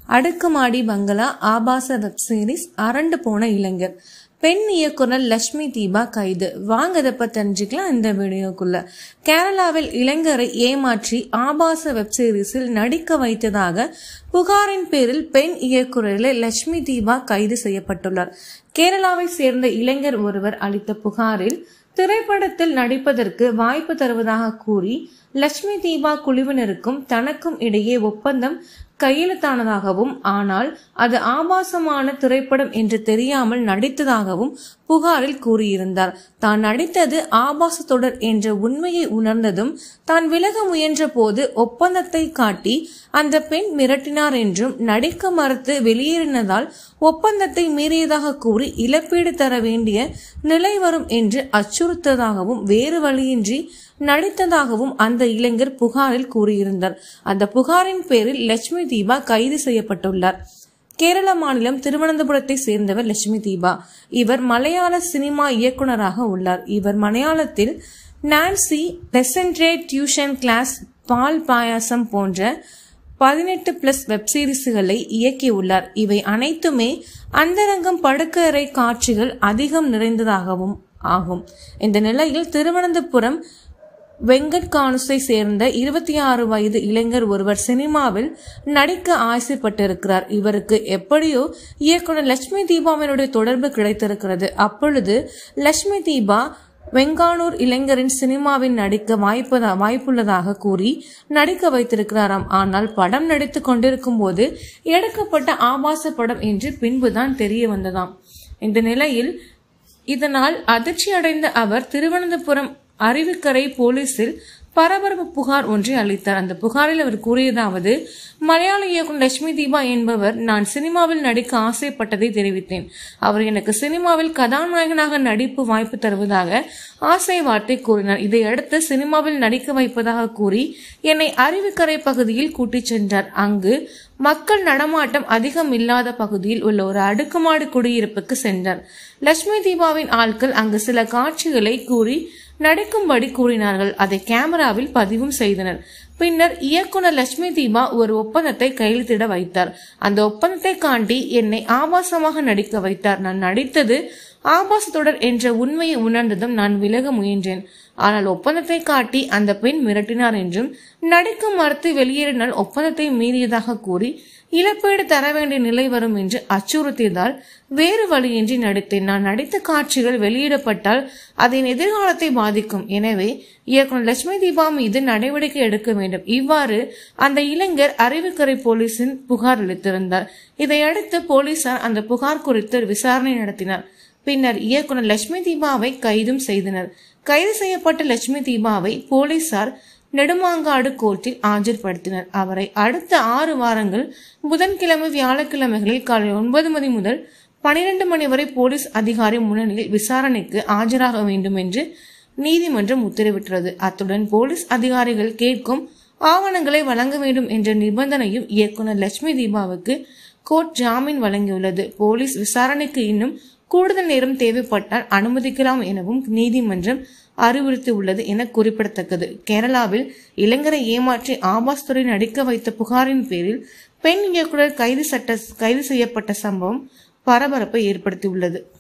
அடுக்குமாடி பங்களா ஆபாச வெப் சீரிஸ் அரண்டு போன இளைஞர் பெண் இயக்குனர் லட்சுமி தீபா கைது வாங்க இதை பத்தி தெரிஞ்சுக்கலாம் இந்த வீடியோக்குள்ள கேரளாவில் இளைஞரை ஏமாற்றி ஆபாச வெப் சீரிஸில் நடிக்க வைத்ததாக புகாரின் பேரில் பெண் இயக்குனரில் லட்சுமி தீபா கைது செய்யப்பட்டுள்ளார் கேரளாவை சேர்ந்த இளைஞர் ஒருவர் அளித்த புகாரில் திரைப்படத்தில் நடிப்பதற்கு வாய்ப்பு தருவதாக கூறி லட்சுமி தீபா குழுவினருக்கும் தனக்கும் இடையே ஒப்பந்தம் கையெழுத்தானதாகவும் ஆனால் அது ஆபாசமான திரைப்படம் என்று தெரியாமல் நடித்ததாகவும் புகாரில் கூறியிருந்தார் தான் நடித்தது ஆபாச தொடர் என்ற உண்மையை உணர்ந்ததும் தான் விலக முயன்ற போது ஒப்பந்தத்தை காட்டி அந்த பெண் மிரட்டினார் என்றும் நடிக்க மறுத்து வெளியேறினதால் ஒப்பந்தத்தை மீறியதாக கூறி இழப்பீடு தர வேண்டிய நிலை வரும் என்று அச்சுறுத்ததாகவும் வேறு வழியின்றி நடித்ததாகவும் அந்த இளைஞர் புகாரில் கூறியிருந்தார் அந்த புகாரின் பேரில் லட்சுமி தீபா கைது செய்யப்பட்டுள்ளார் கேரள மாநிலம் திருவனந்தபுரத்தை சேர்ந்தவர் லட்சுமி தீபா இவர் மலையாள சினிமா இயக்குனராக உள்ளார் இவர் மலையாளத்தில் நான்சி லெசன்ட்ரே டியூஷன் கிளாஸ் பால் பாயாசம் போன்ற பதினெட்டு பிளஸ் வெப் சீரிஸ்களை இயக்கியுள்ளார் இவை அனைத்துமே அந்தரங்கம் படுக்கறை காட்சிகள் அதிகம் நிறைந்ததாகவும் ஆகும் இந்த நிலையில் திருவனந்தபுரம் வெங்கட் கானுஸை சேர்ந்த இருபத்தி ஆறு வயது இளைஞர் ஒருவர் சினிமாவில் நடிக்க ஆசைப்பட்டிருக்கிறார் இவருக்கு எப்படியோ இயக்குனர் லட்சுமி தீபாவினுடைய தொடர்பு கிடைத்திருக்கிறது அப்பொழுது லட்சுமி தீபா வெங்கானூர் இளைஞரின் சினிமாவில் நடிக்க வாய்ப்பதா வாய்ப்புள்ளதாக கூறி நடிக்க வைத்திருக்கிறாராம் ஆனால் படம் நடித்து கொண்டிருக்கும் போது எடுக்கப்பட்ட ஆபாச படம் என்று பின்புதான் தெரிய வந்ததாம் இந்த நிலையில் இதனால் அதிர்ச்சி அடைந்த அவர் திருவனந்தபுரம் அருவிக்கரை போலீசில் பரபரப்பு புகார் ஒன்றை அளித்தார் அந்த புகாரில் அவர் கூறியதாவது மலையாள இயக்குனர் லட்சுமி தீபா என்பவர் நான் சினிமாவில் நடிக்க ஆசைப்பட்டதை தெரிவித்தேன் அவர் எனக்கு சினிமாவில் கதாநாயகனாக நடிப்பு வாய்ப்பு தருவதாக ஆசை வார்த்தை கூறினார் இதையடுத்து சினிமாவில் நடிக்க வைப்பதாக கூறி என்னை அருவிக்கரை பகுதியில் கூட்டிச் சென்றார் அங்கு மக்கள் நடமாட்டம் அதிகம் இல்லாத பகுதியில் உள்ள ஒரு அடுக்குமாடி குடியிருப்புக்கு சென்றார் லட்சுமி தீபாவின் ஆட்கள் அங்கு சில காட்சிகளை கூறி நடிக்கும்படி கூறினார்கள் அதை கேமராவில் பதிவும் செய்தனர் பின்னர் இயக்குனர் லட்சுமி தீபா ஒரு ஒப்பந்தத்தை கையெழுத்திட வைத்தார் அந்த ஒப்பந்தத்தை காண்டி என்னை ஆபாசமாக நடிக்க வைத்தார் நான் நடித்தது ஆபாச தொடர் என்ற உண்மையை உணர்ந்ததும் நான் விலக முயன்றேன் ஆனால் ஒப்பந்தத்தை காட்டி அந்த பெண் மிரட்டினார் என்றும் நடிக்க மறுத்து வெளியேறினால் ஒப்பந்தத்தை மீறியதாக கூறி இழப்பீடு தர வேண்டிய நிலை வரும் என்று அச்சுறுத்தியதால் வேறு வழியின்றி நடித்தேன் நான் நடித்த காட்சிகள் வெளியிடப்பட்டால் அதன் எதிர்காலத்தை பாதிக்கும் எனவே இயக்குனர் லட்சுமி தீபா மீது நடவடிக்கை எடுக்க வேண்டும் இவ்வாறு அந்த இளைஞர் அறிவுக்கரை போலீசின் புகார் அளித்திருந்தார் இதையடுத்து போலீசார் அந்த புகார் குறித்து விசாரணை நடத்தினர் பின்னர் இயக்குனர் லட்சுமி தீபாவை கைதும் செய்தனர் கைது செய்யப்பட்ட லட்சுமி தீபாவை போலீசார் நெடுமாங்காடு கோர்ட்டில் ஆஜர்படுத்தினர் அவரை அடுத்த ஆறு வாரங்கள் புதன்கிழமை வியாழக்கிழமைகளில் காலை ஒன்பது மணி முதல் பனிரெண்டு மணி வரை போலீஸ் அதிகாரி முன்னிலையில் விசாரணைக்கு ஆஜராக வேண்டும் என்று நீதிமன்றம் உத்தரவிட்டுள்ளது அத்துடன் போலீஸ் அதிகாரிகள் கேட்கும் ஆவணங்களை வழங்க வேண்டும் என்ற நிபந்தனையும் இயக்குனர் லட்சுமி தீபாவுக்கு கோர்ட் ஜாமீன் வழங்கியுள்ளது போலீஸ் விசாரணைக்கு இன்னும் கூடுதல் நேரம் தேவைப்பட்டால் அனுமதிக்கலாம் எனவும் நீதிமன்றம் அறிவுறுத்தியுள்ளது என குறிப்பிடத்தக்கது கேரளாவில் இளைஞரை ஏமாற்றி ஆபாஸ் துறை நடிக்க வைத்த புகாரின் பேரில் பெண் இயக்குனர் கைது சட்ட கைது செய்யப்பட்ட சம்பவம் பரபரப்பை ஏற்படுத்தியுள்ளது